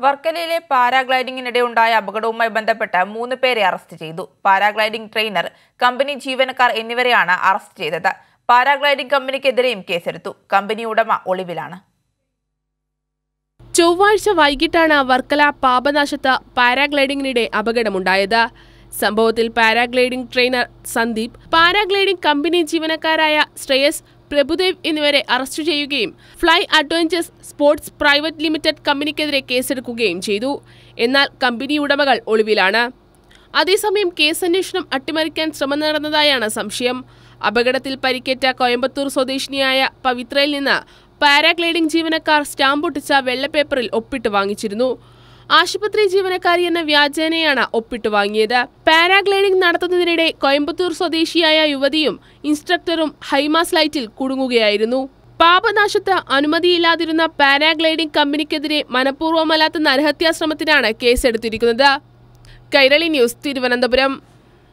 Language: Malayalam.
വർക്കലയിലെ പാരാഗ്ലൈഡിംഗിനിടെ ഉണ്ടായ അപകടവുമായി ബന്ധപ്പെട്ട് മൂന്ന് പേരെ അറസ്റ്റ് ചെയ്തു പാരാഗ്ലൈഡിംഗ് ട്രെയിനർ കമ്പനി ജീവനക്കാർ എന്നിവരെയാണ് അറസ്റ്റ് ചെയ്തത് പാരാഗ്ലൈഡിംഗ് കമ്പനിക്കെതിരെയും കേസെടുത്തു കമ്പനി ഉടമ ഒളിവിലാണ് ചൊവ്വാഴ്ച വൈകിട്ടാണ് വർക്കല പാപനാശത്ത് പാരാഗ്ലൈഡിംഗിനിടെ അപകടമുണ്ടായത് സംഭവത്തിൽ paragliding trainer Sandeep paragliding company ജീവനക്കാരായ ശ്രേയസ് പ്രഭുദേവ് എന്നിവരെ അറസ്റ്റ് ചെയ്യുകയും fly adventures sports private limited കമ്പനിക്കെതിരെ കേസെടുക്കുകയും ചെയ്തു എന്നാൽ കമ്പനി ഉടമകൾ ഒളിവിലാണ് അതേസമയം കേസന്വേഷണം അട്ടിമറിക്കാൻ ശ്രമം നടന്നതായാണ് സംശയം അപകടത്തിൽ പരിക്കേറ്റ കോയമ്പത്തൂർ സ്വദേശിനിയായ പവിത്രയിൽ നിന്ന് പാരാഗ്ലൈഡിംഗ് ജീവനക്കാർ സ്റ്റാമ്പ് ഒട്ടിച്ച വെള്ളപ്പേപ്പറിൽ ഒപ്പിട്ട് വാങ്ങിച്ചിരുന്നു ആശുപത്രി ജീവനക്കാരി എന്ന വ്യാജേനയാണ് ഒപ്പിട്ട് വാങ്ങിയത് പാരാഗ്ലൈഡിംഗ് നടത്തുന്നതിനിടെ കോയമ്പത്തൂർ സ്വദേശിയായ യുവതിയും ഇൻസ്ട്രക്ടറും ഹൈമാസ് ലൈറ്റിൽ കുടുങ്ങുകയായിരുന്നു പാപനാശത്ത് അനുമതിയില്ലാതിരുന്ന പാരാഗ്ലൈഡിംഗ് കമ്പനിക്കെതിരെ മനഃപൂർവ്വമല്ലാത്ത നരഹത്യാശ്രമത്തിനാണ് കേസെടുത്തിരിക്കുന്നത് കൈരളി ന്യൂസ് തിരുവനന്തപുരം